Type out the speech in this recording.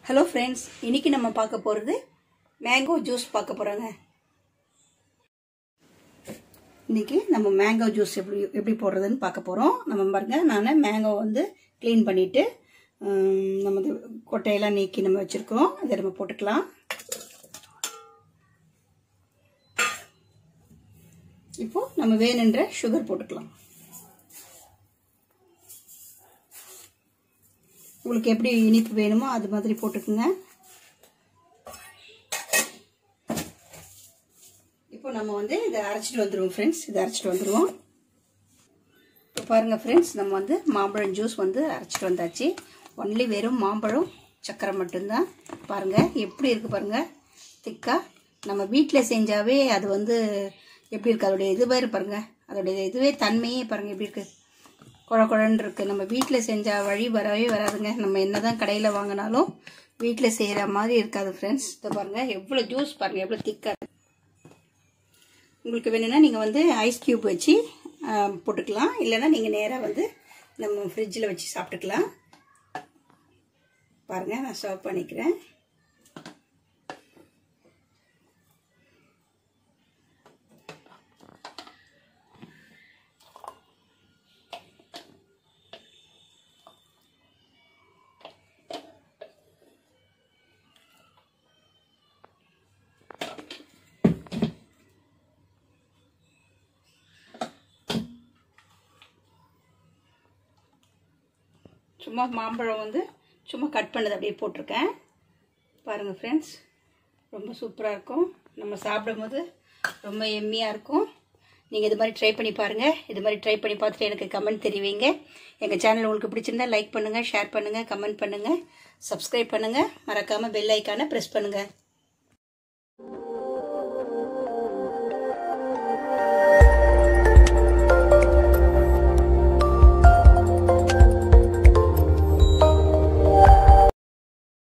hello friends இன்னைக்கு நம்ம பார்க்க போகிறது மேங்கோ ஜூஸ் பார்க்க போகிறோங்க இன்னைக்கு நம்ம மேங்கோ ஜூஸ் எப்படி எப்படி போடுறதுன்னு பார்க்க போகிறோம் நம்ம பாருங்க நான் மேங்கோ வந்து க்ளீன் பண்ணிவிட்டு நம்ம இது கொட்டையெல்லாம் நீக்கி நம்ம வச்சுருக்கோம் அதை நம்ம போட்டுக்கலாம் இப்போ நம்ம வேணுன்ற சுகர் போட்டுக்கலாம் உங்களுக்கு எப்படி இனிப்பு வேணுமோ அது மாதிரி போட்டுக்குங்க இப்போ நம்ம வந்து இதை அரைச்சிட்டு வந்துடுவோம் ஃப்ரெண்ட்ஸ் இதை அரைச்சிட்டு வந்துடுவோம் இப்போ பாருங்கள் ஃப்ரெண்ட்ஸ் நம்ம வந்து மாம்பழம் ஜூஸ் வந்து அரைச்சிட்டு வந்தாச்சு ஒன்லி வெறும் மாம்பழம் சக்கரை மட்டும்தான் பாருங்கள் எப்படி இருக்குது பாருங்கள் திக்காக நம்ம வீட்டில் செஞ்சாவே அது வந்து எப்படி இருக்குது அதோடைய இதுவே பாருங்க அதோடைய இதுவே தன்மையே பாருங்கள் எப்படி இருக்குது குழ குழன்னு இருக்குது நம்ம வீட்டில் செஞ்ச வழி வரவே வராதுங்க நம்ம என்ன தான் கடையில் வாங்கினாலும் வீட்டில் செய்கிற மாதிரி இருக்காது ஃப்ரெண்ட்ஸ் இதை பாருங்கள் எவ்வளோ ஜூஸ் பாருங்கள் எவ்வளோ திக்காக உங்களுக்கு வேணும்னா நீங்கள் வந்து ஐஸ் க்யூப் வச்சு போட்டுக்கலாம் இல்லைன்னா நீங்கள் நேராக வந்து நம்ம ஃப்ரிட்ஜில் வச்சு சாப்பிட்டுக்கலாம் பாருங்கள் நான் சர்வ் பண்ணிக்கிறேன் சும்மா மாம்பழம் வந்து சும்மா கட் பண்ணது அப்படியே போட்டிருக்கேன் பாருங்கள் ஃப்ரெண்ட்ஸ் ரொம்ப சூப்பராக இருக்கும் நம்ம சாப்பிடும் போது ரொம்ப எம்மியாக இருக்கும் நீங்கள் இது மாதிரி ட்ரை பண்ணி பாருங்கள் இது மாதிரி ட்ரை பண்ணி பார்த்துட்டு எனக்கு கமெண்ட் தெரிவிங்க எங்கள் சேனல் உங்களுக்கு பிடிச்சிருந்தா லைக் பண்ணுங்கள் ஷேர் பண்ணுங்கள் கமெண்ட் பண்ணுங்கள் சப்ஸ்கிரைப் பண்ணுங்கள் மறக்காமல் பெல் ஐக்கானை ப்ரெஸ் பண்ணுங்கள்